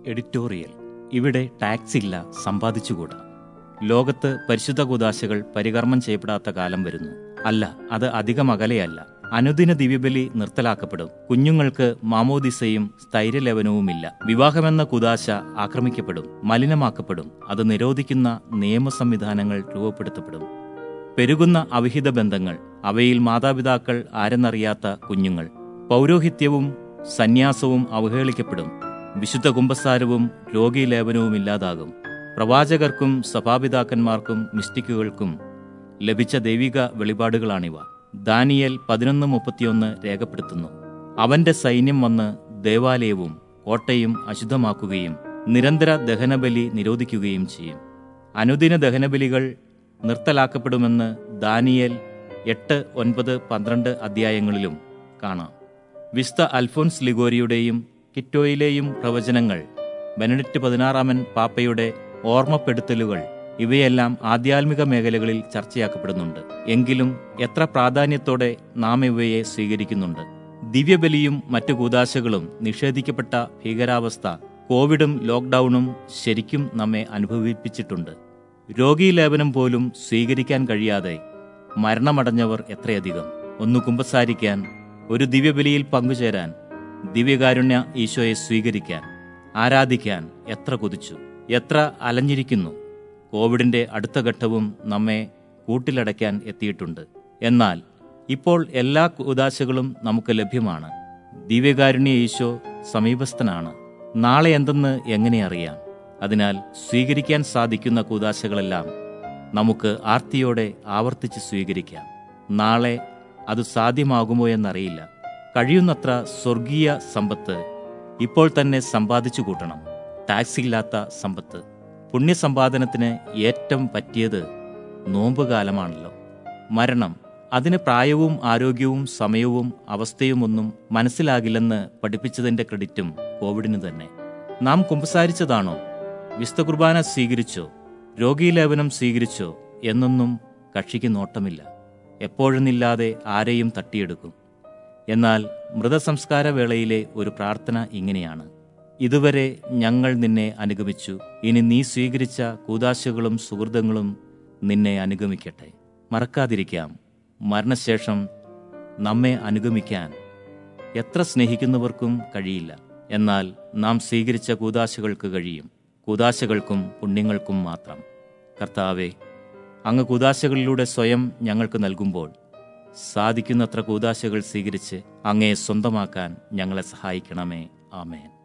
editorial ഇവിടെ tax ഇല്ല സമ്പാദിച്ചുകൂടാ ലോകത്ത് പരിശുദ്ധ കുദാശകൾ പരികർമ്മം ചെയ്യപ്പെടാത്ത കാലം വരുന്നു അല്ല അത് അധികം അകലെയല്ല അനുദിന ദിവ്യബലി നിർത്തലാക്കപ്പെടും കുഞ്ഞുങ്ങൾക്ക് മാമോദിസയും സ്ഥൈര്യലവനവുമില്ല വിവാഹമെന്ന കുദാശ ആക്രമിക്കപ്പെടും മലിനമാക്കപ്പെടും അത് നിരോധിക്കുന്ന നിയമ സംവിധാനങ്ങൾ രൂപപ്പെടുത്തപ്പെടും പെരുകുന്ന അവിഹിത ബന്ധങ്ങൾ അവയിൽ മാതാപിതാക്കൾ ആരെന്നറിയാത്ത കുഞ്ഞുങ്ങൾ പൗരോഹിത്യവും സന്യാസവും അവഹേളിക്കപ്പെടും വിശുദ്ധ കുംഭസാരവും രോഗീലേപനവും ഇല്ലാതാകും പ്രവാചകർക്കും സഭാപിതാക്കന്മാർക്കും മിസ്റ്റിക്കുകൾക്കും ലഭിച്ച ദൈവിക വെളിപാടുകളാണിവ ദാനിയൽ പതിനൊന്ന് മുപ്പത്തിയൊന്ന് രേഖപ്പെടുത്തുന്നു അവന്റെ സൈന്യം വന്ന് ദേവാലയവും കോട്ടയും അശുദ്ധമാക്കുകയും നിരന്തര ദഹനബലി നിരോധിക്കുകയും ചെയ്യും അനുദിന ദഹനബലികൾ നിർത്തലാക്കപ്പെടുമെന്ന് ദാനിയൽ എട്ട് ഒൻപത് പന്ത്രണ്ട് അധ്യായങ്ങളിലും കാണാം വിസ്ത അൽഫോൻസ് ലിഗോരിയുടെയും കിറ്റോയിലെയും പ്രവചനങ്ങൾ ബെനഡിക്റ്റ് പതിനാറാമൻ പാപ്പയുടെ ഓർമ്മപ്പെടുത്തലുകൾ ഇവയെല്ലാം ആധ്യാത്മിക മേഖലകളിൽ ചർച്ചയാക്കപ്പെടുന്നുണ്ട് എങ്കിലും എത്ര പ്രാധാന്യത്തോടെ നാം ഇവയെ സ്വീകരിക്കുന്നുണ്ട് ദിവ്യബലിയും മറ്റു കൂതാശകളും നിഷേധിക്കപ്പെട്ട ഭീകരാവസ്ഥ കോവിഡും ലോക്ക്ഡൌണും ശരിക്കും നമ്മെ അനുഭവിപ്പിച്ചിട്ടുണ്ട് രോഗീലേപനം പോലും സ്വീകരിക്കാൻ കഴിയാതെ മരണമടഞ്ഞവർ എത്രയധികം ഒന്ന് കുമ്പസാരിക്കാൻ ഒരു ദിവ്യബലിയിൽ പങ്കുചേരാൻ ദിവ്യകാരുണ്യ ഈശോയെ സ്വീകരിക്കാൻ ആരാധിക്കാൻ എത്ര കൊതിച്ചു എത്ര അലഞ്ഞിരിക്കുന്നു കോവിഡിന്റെ അടുത്ത ഘട്ടവും നമ്മെ കൂട്ടിലടയ്ക്കാൻ എത്തിയിട്ടുണ്ട് എന്നാൽ ഇപ്പോൾ എല്ലാ ഉദാശകളും നമുക്ക് ലഭ്യമാണ് ദിവ്യകാരുണ്യ ഈശോ സമീപസ്ഥനാണ് നാളെ എന്തെന്ന് എങ്ങനെ അറിയാം അതിനാൽ സ്വീകരിക്കാൻ സാധിക്കുന്ന കൂതാശകളെല്ലാം നമുക്ക് ആർത്തിയോടെ ആവർത്തിച്ച് സ്വീകരിക്കാം നാളെ അത് സാധ്യമാകുമോ എന്നറിയില്ല കഴിയുന്നത്ര സ്വർഗീയ സമ്പത്ത് ഇപ്പോൾ തന്നെ സമ്പാദിച്ചു കൂട്ടണം ടാക്സ് ഇല്ലാത്ത സമ്പത്ത് പുണ്യസമ്പാദനത്തിന് ഏറ്റവും പറ്റിയത് നോമ്പുകാലമാണല്ലോ മരണം അതിന് പ്രായവും ആരോഗ്യവും സമയവും അവസ്ഥയുമൊന്നും മനസ്സിലാകില്ലെന്ന് പഠിപ്പിച്ചതിന്റെ ക്രെഡിറ്റും കോവിഡിന് തന്നെ നാം കുമ്പസാരിച്ചതാണോ വിസ്ത കുർബാന സ്വീകരിച്ചോ രോഗീലേപനം സ്വീകരിച്ചോ എന്നൊന്നും കക്ഷിക്ക് നോട്ടമില്ല എപ്പോഴെന്നില്ലാതെ ആരെയും തട്ടിയെടുക്കും എന്നാൽ മൃതസംസ്കാര വേളയിലെ ഒരു പ്രാർത്ഥന ഇങ്ങനെയാണ് ഇതുവരെ ഞങ്ങൾ നിന്നെ അനുഗമിച്ചു ഇനി നീ സ്വീകരിച്ച കൂതാശകളും സുഹൃതങ്ങളും നിന്നെ അനുഗമിക്കട്ടെ മറക്കാതിരിക്കാം മരണശേഷം നമ്മെ അനുഗമിക്കാൻ എത്ര സ്നേഹിക്കുന്നവർക്കും കഴിയില്ല എന്നാൽ നാം സ്വീകരിച്ച കൂതാശകൾക്ക് കഴിയും കൂതാശകൾക്കും പുണ്യങ്ങൾക്കും മാത്രം കർത്താവെ അങ്ങ് കൂതാശകളിലൂടെ സ്വയം ഞങ്ങൾക്ക് നൽകുമ്പോൾ സാധിക്കുന്നത്ര കൂതാശകൾ സ്വീകരിച്ച് അങ്ങയെ സ്വന്തമാക്കാൻ ഞങ്ങളെ സഹായിക്കണമേ ആമേൻ